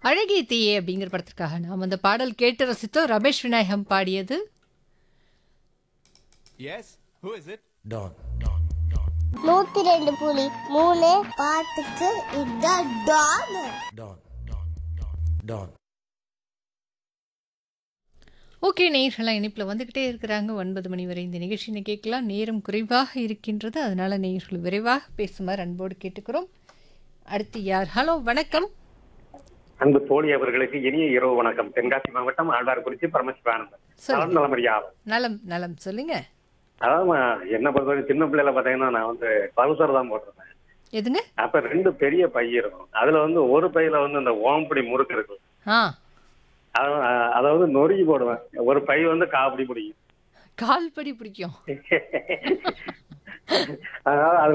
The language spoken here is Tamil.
அழகிய தீயே அப்படிங்கிற படத்திற்காக நாம் அந்த பாடல் கேட்டு ரசித்தோம் ரமேஷ் விநாயகம் பாடியது Yes? Who is it? Don. நூத்தி ரெண்டு புலி மூணு பாட்டுக்கு இதான் டான் Don. Don. ஓகே நேயர்களாக இணைப்பில் வந்துக்கிட்டே இருக்கிறாங்க ஒன்பது மணி வரை இந்த நிகழ்ச்சியை கேட்கலாம் நேரம் குறைவாக இருக்கின்றது அதனால நேயர்கள் விரைவாக பேசுமாறு அன்போடு கேட்டுக்கிறோம் அடுத்து யார் ஹலோ வணக்கம் அன்பு தோழி அவர்களுக்கு இனிய இரவு வணக்கம் தென்காசி மாவட்டம் ஆழ்வார்குறிச்சி பரமசிவானந்தன் சொல்லுங்க. நலம் நலமறியாது நலம் நலம் சொல்லுங்க அதாவது நான் என்ன பொறுத்தவரைக்கும் சின்ன பிள்ளைல பாத்தீங்கன்னா நான் வந்து பல்சர் தான் போட்டிருந்தேன் எதுங்க அப்ப ரெண்டு பெரிய பை இருக்கும் அதுல வந்து ஒரு பையில வந்து இந்த ஓம்படி முறுக்கு இருக்கும் ஆ அத- அதாவது நொறுக்கி போடுவேன் ஒரு பை வந்து காப்படி பிடிக்கும் கால்படி பிடிக்கும் அதனால அது